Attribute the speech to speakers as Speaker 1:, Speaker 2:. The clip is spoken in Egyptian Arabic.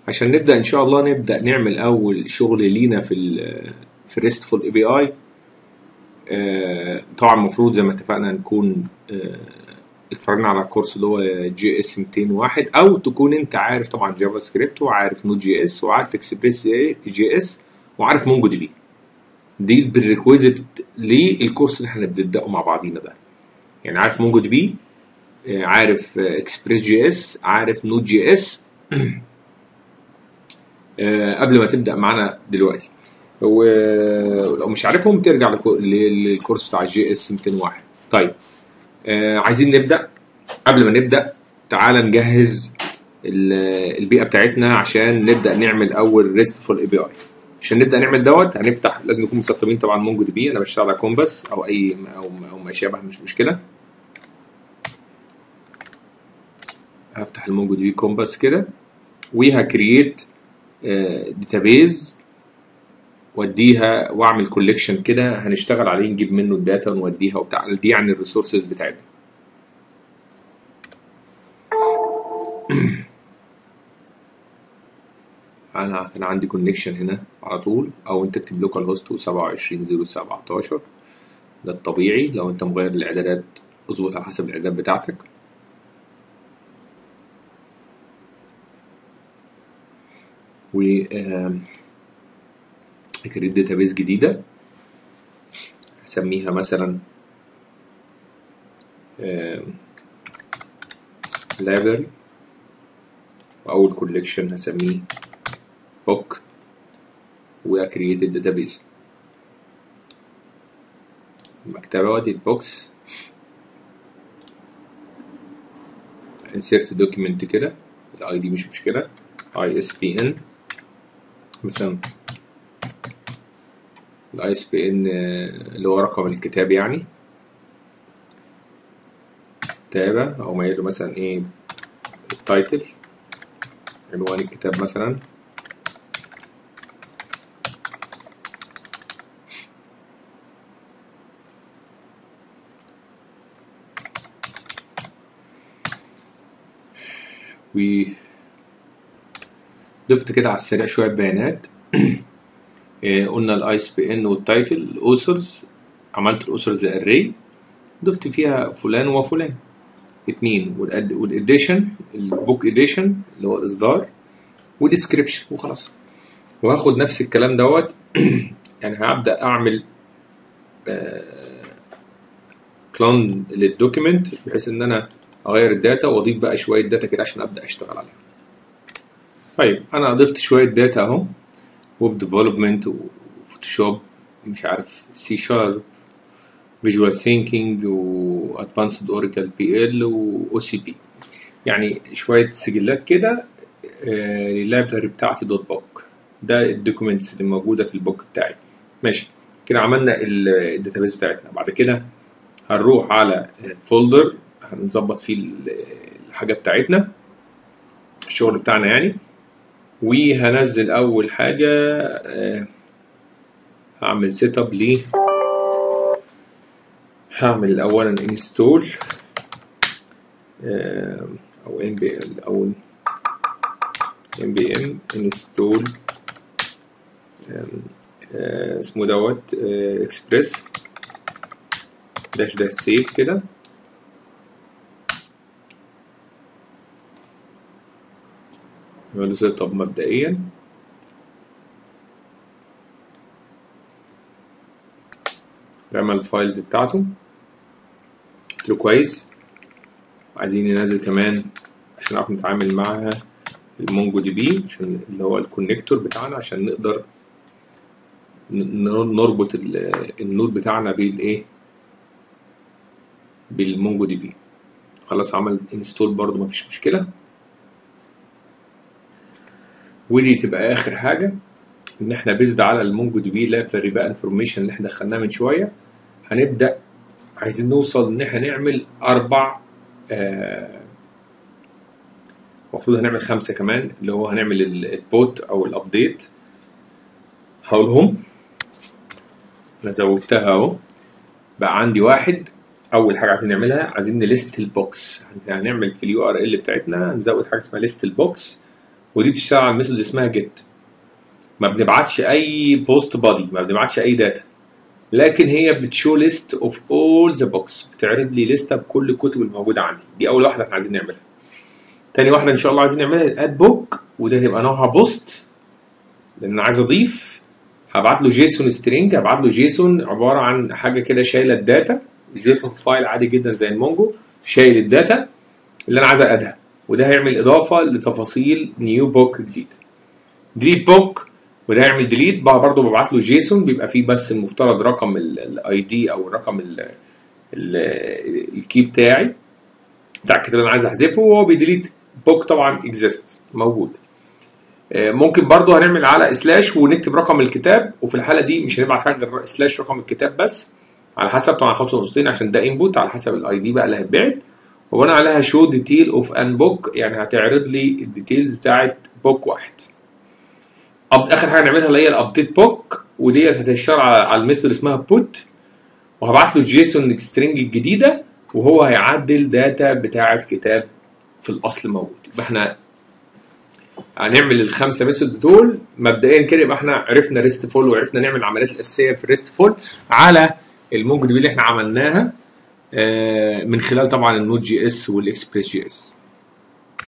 Speaker 1: عشان نبدا ان شاء الله نبدا نعمل اول شغل لينا في ال في ريستفول اي بي اي طبعا المفروض زي ما اتفقنا نكون آه، اتفرجنا على الكورس اللي هو جي اس 201 او تكون انت عارف طبعا جافا سكريبت وعارف نود جي اس وعارف اكسبريس جي اس وعارف مونجو دي بي دي بالريكويزيت للكورس اللي احنا بنبداه مع بعضينا ده يعني عارف مونجو دي بي آه، عارف اكسبريس جي اس عارف نود جي اس آه، قبل ما تبدا معانا دلوقتي ولو مش عارفهم ترجع لكو- للكورس بتاع جي اس 201 طيب آه، عايزين نبدا قبل ما نبدا تعال نجهز ال- البيئه بتاعتنا عشان نبدا نعمل اول ريستفول اي بي اي عشان نبدا نعمل دوت هنفتح لازم نكون مسطبين طبعا مونجو دي بي انا بشتغل على كومباس او اي او او ما شابه مش مشكله هفتح المونجو دي بي كومباس كده وهكرييت داتابيز واديها واعمل كوليكشن كده هنشتغل عليه نجيب منه الداتا ونوديها وبتاع دي يعني الريسورسز بتاعتنا انا كان عندي كونكشن هنا على طول او انت تكتب لوكال هوست 27017 ده الطبيعي لو انت مغير الاعدادات اظبط على حسب الاعدادات بتاعتك و اكريت داتابيز جديده هسميها مثلا library واول كوليكشن هسميه book وكرييت الداتابيز المكتبه وادي البوكس insert document كده الاي دي مش مشكله اي اس بي ان مثلا الاي اس بي ان اللي هو رقم الكتاب يعني تابع او ما له مثلا ايه التايتل عنوان الكتاب مثلا و ضفت كده على السريع شويه بيانات إيه، قلنا الاي اس بي ان والتايتل الاوثرز عملت الاوثرز اري ضفت فيها فلان وفلان اتنين والاديشن البوك اديشن اللي هو الاصدار وديسكريبشن وخلاص وهاخد نفس الكلام دوت يعني هبدا اعمل كلون للدوكيمنت بحيث ان انا اغير الداتا واضيف بقى شويه داتا كده عشان ابدا اشتغل عليها طيب انا ضفت شويه داتا اهو ويب ديفلوبمنت وفوتوشوب مش عارف سي شارب فيجوال ثينكينج وادفانسد اوريكل بي ال واو سي بي يعني شويه سجلات كده آه، لللايبراري بتاعتي دوت بوك ده الدوكيومنتس اللي موجوده في البوك بتاعي ماشي كده عملنا ال- الداتابيز بتاعتنا بعد كده هنروح على فولدر هنظبط فيه ال- الحاجه بتاعتنا الشغل بتاعنا يعني وهنزل اول حاجه آه، هعمل سيت اب ليه هعمل اولا انستول او ام بي ال او ام بي ام انستول اسمه دوت اكسبريس داش داش سيف كده نعمل له سيت اب مبدئيا نعمل الفايلز بتاعته قلت له كويس عايزين ننزل كمان عشان نعرف نتعامل معها المونجو دي بي عشان اللي هو الكونكتور بتاعنا عشان نقدر ن- نربط ال- النود بتاعنا بالايه بالمونجو دي بي خلاص عمل انستول برضو مفيش مشكله ودي تبقى اخر حاجه ان احنا بيزد على المونجو دي بي لايبراري بقى انفورميشن اللي احنا دخلناه من شويه هنبدا عايزين نوصل ان احنا نعمل اربع آه، المفروض هنعمل خمسه كمان اللي هو هنعمل ال- البوت او الابديت هقولهم انا زودتها اهو بقى عندي واحد اول حاجه عايزين نعملها عايزين نليست البوكس هنعمل في اليو ار ال بتاعتنا نزود حاجه اسمها ليست البوكس ودي بتشتغل على الميثود اسمها جيت ما بنبعتش اي بوست بادي ما بنبعتش اي داتا لكن هي بتشو ليست اوف اول ذا بوكس بتعرض لي لسته بكل الكتب الموجوده عندي دي اول واحده احنا عايزين نعملها تاني واحده ان شاء الله عايزين نعملها الاد بوك وده هيبقى نوعها بوست لان انا عايز اضيف هبعت له جيسون سترينج هبعت له جيسون عباره عن حاجه كده شايله الداتا جيسون فايل عادي جدا زي المونجو شايل الداتا اللي انا عايز اقدها وده هيعمل اضافه لتفاصيل نيو بوك جديد ديليت بوك وده هيعمل ديليت بقى برضه ببعت له جيسون بيبقى فيه بس المفترض رقم الاي دي او الرقم الكي بتاعي بتاع الكتاب اللي انا عايز احذفه وهو بيديليت بوك طبعا اكزيست موجود ممكن برضه هنعمل على سلاش ونكتب رقم الكتاب وفي الحاله دي مش هنبعت حاجه غير سلاش رقم الكتاب بس على حسب طبعا هحط نقطتين عشان ده انبوت على حسب الاي دي بقى اللي هيتبعت وانا عليها شو ديتيل اوف ان بوك يعني هتعرض لي الديتيلز بتاعت بوك واحد أب... اخر حاجه نعملها اللي هي الابديت بوك وديت هتشتغل على, على الميثود اسمها بوت وهبعت له جيسون سترينج الجديده وهو هيعدل داتا بتاعت كتاب في الاصل موجود يبقى احنا هنعمل الخمسه ميثودز دول مبدئيا كده يبقى احنا عرفنا ريست فول وعرفنا نعمل العمليات الاساسيه في الريست فول على المونجو دي اللي احنا عملناها من خلال طبعا النود جي اس والاكسبريس جي اس